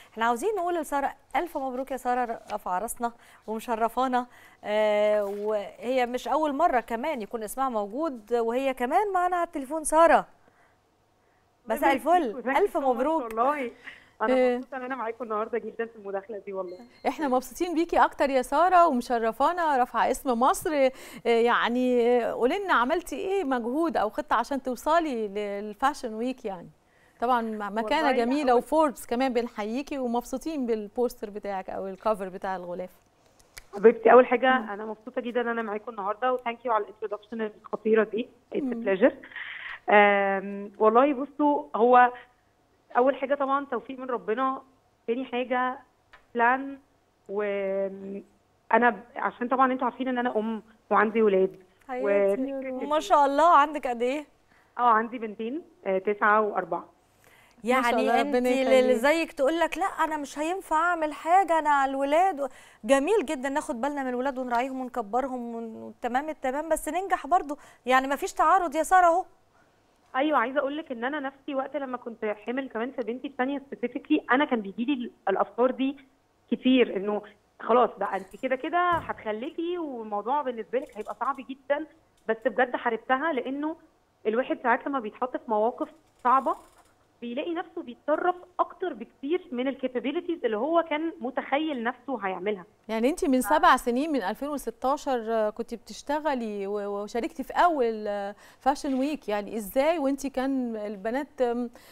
احنا عاوزين نقول لساره الف مبروك يا ساره رفع راسنا ومشرفانا آه وهي مش اول مره كمان يكون اسمها موجود وهي كمان معانا على التليفون ساره مساء الفل الف مبروك والله انا مبسوطه ان انا معاكم النهارده جدا في المداخله دي والله احنا مبسوطين بيكي اكتر يا ساره ومشرفانا رافعه اسم مصر يعني قولي لنا عملتي ايه مجهود او خطه عشان توصلي للفاشن ويك يعني طبعا مكانه جميله وفوربس كمان بنحييكي ومبسوطين بالبوستر بتاعك او الكفر بتاع الغلاف حبيبتي اول حاجه انا مبسوطه جدا ان انا معاكم النهارده وثانك يو على الانترودكشن الخطيره دي اتس بليجر والله بصوا هو اول حاجه طبعا توفيق من ربنا تاني حاجه بلان وانا عشان طبعا انتوا عارفين ان انا ام وعندي ولاد ما شاء الله عندك قد ايه اه عندي بنتين تسعة وأربعة يعني انت اللي زيك تقول لك لا انا مش هينفع اعمل حاجه انا على الولاد جميل جدا ناخد بالنا من الولاد ونراعيهم ونكبرهم وتمام التمام بس ننجح برضو يعني ما فيش تعارض يا ساره اهو ايوه عايزه اقول لك ان انا نفسي وقت لما كنت حامل كمان في بنتي الثانيه سبيسيفيكلي انا كان بيجي لي الافكار دي كتير انه خلاص بقى انت كده كده هتخلفي والموضوع بالنسبه لك هيبقى صعب جدا بس بجد حاربتها لانه الواحد ساعات لما بيتحط في مواقف صعبه بيلاقي نفسه بيتصرف اكتر بكتير من الكابابيلتيز اللي هو كان متخيل نفسه هيعملها يعني انت من سبع سنين من 2016 كنت بتشتغلي وشاركتي في اول فاشن ويك يعني ازاي وانت كان البنات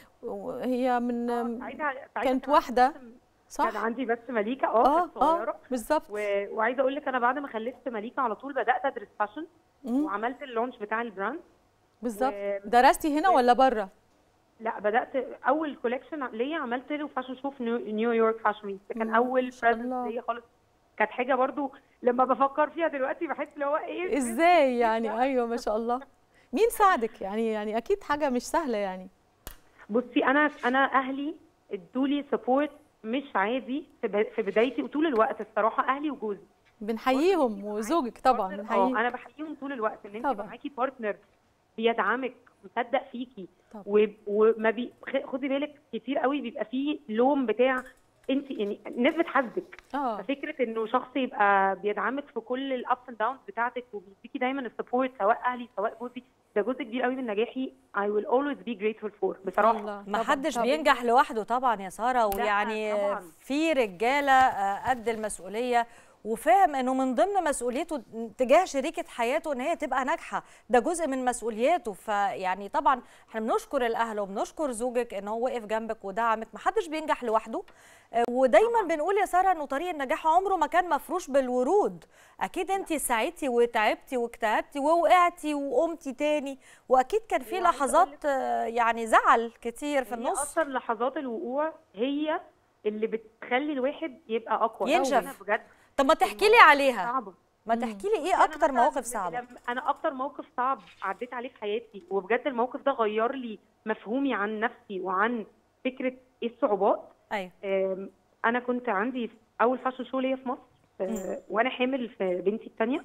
هي من كانت واحده صح كان عندي بس مليكه اه كانت صغيره بالظبط و... وعايزه اقول لك انا بعد ما خلفت مليكه على طول بدات ادرس فاشن وعملت اللونش بتاع البراند بالظبط و... درستي هنا ولا بره لا بدات اول كوليكشن ليا عملت له فاشن شو في نيويورك فاشن ويك كان اول بريزنت ليا خالص كانت حاجه برضو لما بفكر فيها دلوقتي بحس اللي هو ايه ازاي يعني ايوه ما شاء الله مين ساعدك يعني يعني اكيد حاجه مش سهله يعني بصي انا انا اهلي ادولي سبورت مش عادي في بدايتي وطول الوقت الصراحه اهلي وجوزي بنحييهم وزوجك طبعا بنحييهم انا بحييهم طول الوقت ان انت معاكي بارتنر بيدعمك مصدق فيكي وما بي خدي بالك كتير قوي بيبقى فيه لوم بتاع انت يعني الناس بتحاسبك ففكره انه شخص يبقى بيدعمك في كل الابس اند داونز بتاعتك وبيديكي دايما السبورت سواء اهلي سواء جوزي ده جزء كبير قوي من نجاحي I will always be grateful for بصراحه ما حدش بينجح لوحده طبعا يا ساره ويعني في رجاله قد المسؤوليه وفاهم انه من ضمن مسؤوليته تجاه شريكه حياته ان هي تبقى ناجحه ده جزء من مسؤولياته فيعني طبعا احنا بنشكر الاهل وبنشكر زوجك ان هو وقف جنبك ودعمك ما حدش بينجح لوحده ودايما بنقول يا ساره انه طريق النجاح عمره ما كان مفروش بالورود اكيد انت سعيتي وتعبتي واجتهدتي ووقعتي وقمتي تاني واكيد كان في لحظات يعني زعل كتير في النص اكتر لحظات الوقوع هي اللي بتخلي الواحد يبقى اقوى ينشف بجد طب ما تحكي لي عليها صعبة. ما تحكي لي ايه اكتر مواقف صعبه انا اكتر موقف صعب عديت عليه في حياتي وبجد الموقف ده غير لي مفهومي عن نفسي وعن فكره ايه الصعوبات ايوه انا كنت عندي اول فاشن شو ليا في مصر آه وانا حامل في بنتي الثانيه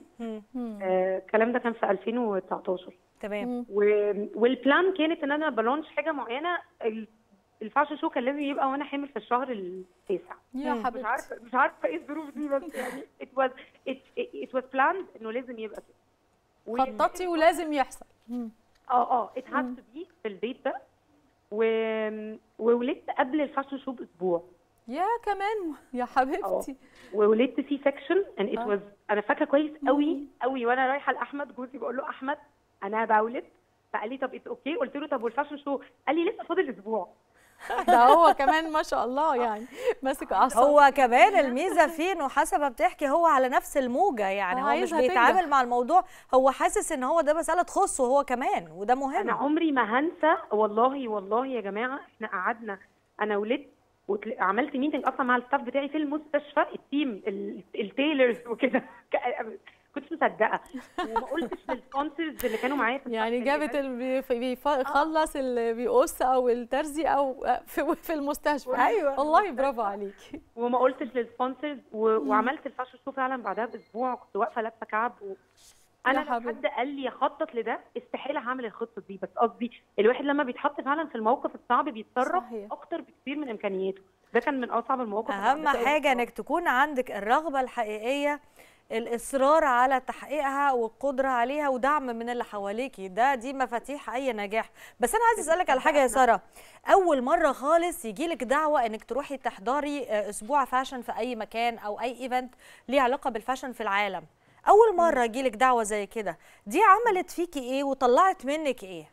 الكلام ده كان في 2019 تمام والبلان كانت ان انا بلونش حاجه معينه الفاشن شو كان لازم يبقى وانا حامل في الشهر التاسع يا حبيبتي مش عارفه مش عارفه ايه الظروف دي بس يعني it was it, it was planned انه لازم يبقى كده خططي ولازم يحصل اه اه it had to be في البيت ده و... وولدت قبل الفاشن شو باسبوع يا كمان يا حبيبتي وولدت سي سكشن and it was انا فاكره كويس قوي قوي وانا رايحه لاحمد جوزي بقول له احمد انا بولد فقال لي طب اتس اوكي قلت له طب والفاشن شو قال لي لسه فاضل اسبوع ده هو كمان ما شاء الله يعني ماسك اعصاب هو كمان الميزه فيه انه حسب ما بتحكي هو على نفس الموجه يعني هو, هو مش بيتعامل تنجح. مع الموضوع هو حاسس ان هو ده مساله تخصه هو كمان وده مهم انا عمري ما هنسى والله والله يا جماعه احنا قعدنا انا ولدت وعملت ميتنج اصلا مع الستاف بتاعي في المستشفى التيم التيلرز وكده كنتش مصدقه وما قلتش للسبونسرز اللي كانوا معايا يعني جابت اللي بيخلص اللي بيقص او الترزي او في, في المستشفى ايوه والله برافو عليكي وما قلتش للسبونسرز وعملت الفاشن شو فعلا بعدها باسبوع كنت واقفه لابسه كعب و... انا لو حد قال لي اخطط لده استحاله هعمل الخطه دي بس قصدي الواحد لما بيتحط فعلا في الموقف الصعب بيتصرف صحيح. اكتر بكتير من امكانياته ده كان من اصعب المواقف اللي اهم عديت حاجه عليها. انك تكون عندك الرغبه الحقيقيه الاصرار على تحقيقها والقدره عليها ودعم من اللي حواليكي ده دي مفاتيح اي نجاح بس انا عايزه اسالك على حاجه يا ساره اول مره خالص يجيلك دعوه انك تروحي تحضري آه، اسبوع فاشن في اي مكان او اي ايفنت ليه علاقه بالفاشن في العالم اول مره يجيلك دعوه زي كده دي عملت فيكي ايه وطلعت منك ايه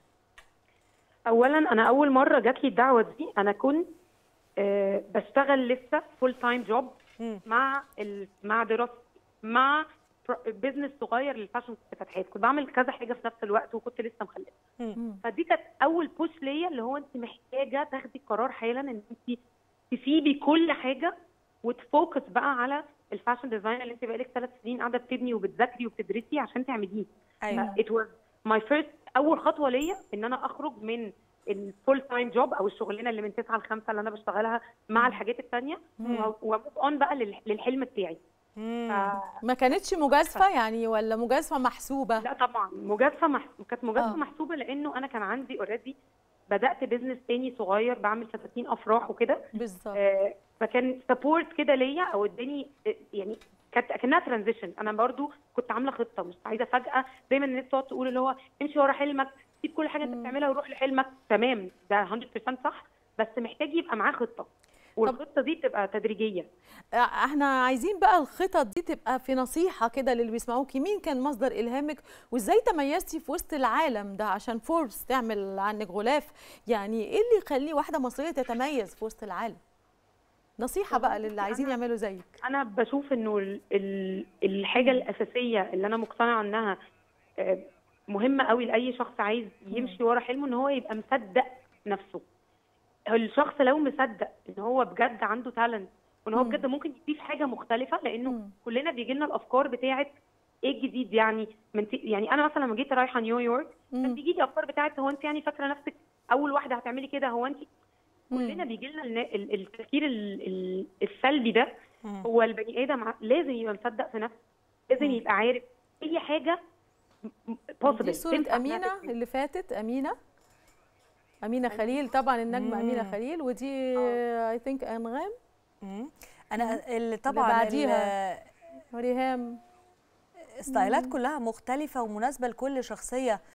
اولا انا اول مره جات لي الدعوه دي انا كنت آه، بشتغل لسه فول تايم جوب مم. مع ال... مع دراستي مع بزنس صغير للفاشن فتحات كنت بعمل كذا حاجه في نفس الوقت وكنت لسه مخلفه مم. فدي كانت اول بوش ليا اللي هو انت محتاجه تاخدي قرار حالا ان انت تسيبي كل حاجه وتفوكس بقى على الفاشن ديزاين اللي انت بقالك ثلاث سنين قاعده بتبني وبتذاكري وبتدرسي عشان تعمليه ايوه it was my first اول خطوه ليا ان انا اخرج من الفول تايم جوب او الشغلانه اللي من 9 ل 5 اللي انا بشتغلها مع الحاجات الثانيه وموف اون بقى لل- للحلم بتاعي مم. ف- ما كانتش مجازفه يعني ولا مجازفه محسوبه لا طبعا مجازفه مح... كانت مجازفه آه. محسوبه لانه انا كان عندي اوريدي بدات بزنس تاني صغير بعمل فساتين افراح وكده بالظبط آه، فكان سبورت كده ليا او اداني آه، يعني كانت كانها ترانزيشن انا برضو كنت عامله خطه مش عايزه فجاه دايما الناس تقعد تقول اللي هو امشي ورا حلمك سيب كل حاجه انت بتعملها وروح لحلمك تمام ده 100% صح بس محتاج يبقى معاه خطه والخطه دي تبقى تدريجيه احنا عايزين بقى الخطط دي تبقى في نصيحة كده للي بيسمعوكي مين كان مصدر إلهامك وإزاي تميزتي في وسط العالم ده عشان فورس تعمل عنك غلاف يعني إيه اللي يخلي واحدة مصرية تتميز في وسط العالم نصيحة بقى للي عايزين أنا- يعملوا زيك انا بشوف انه ال- ال- الحاجه الاساسيه اللي انا مقتنعه انها آه، مهمه قوي لاي شخص عايز يمشي ورا حلمه ان هو يبقى مصدق نفسه الشخص لو مصدق ان هو بجد عنده تالنت وان هو مم. بجد ممكن يضيف حاجه مختلفه لانه مم. كلنا بيجي لنا الافكار بتاعه ايه الجديد يعني من ت... يعني انا مثلا لما جيت رايحه نيويورك كان مم. بيجي لي افكار بتاعه هو انت يعني فاكره نفسك اول واحده هتعملي كده هو انت كلنا مم. بيجي لنا النا- ال- التفكير ال- ال- السلبي ده مم. هو البني ادم ع- لازم يبقى مصدق في نفسه لازم مم. يبقى عارف اي حاجه possible دي صورة تنفع إنها أمينة تتعمل. اللي فاتت أمينة أمينة خليل طبعا النجمة أمينة مم. خليل ودي اي ثينك أنغام مم. انا اللي طبعا بعديها. ال- وريهام ستايلات كلها مختلفة ومناسبة لكل شخصية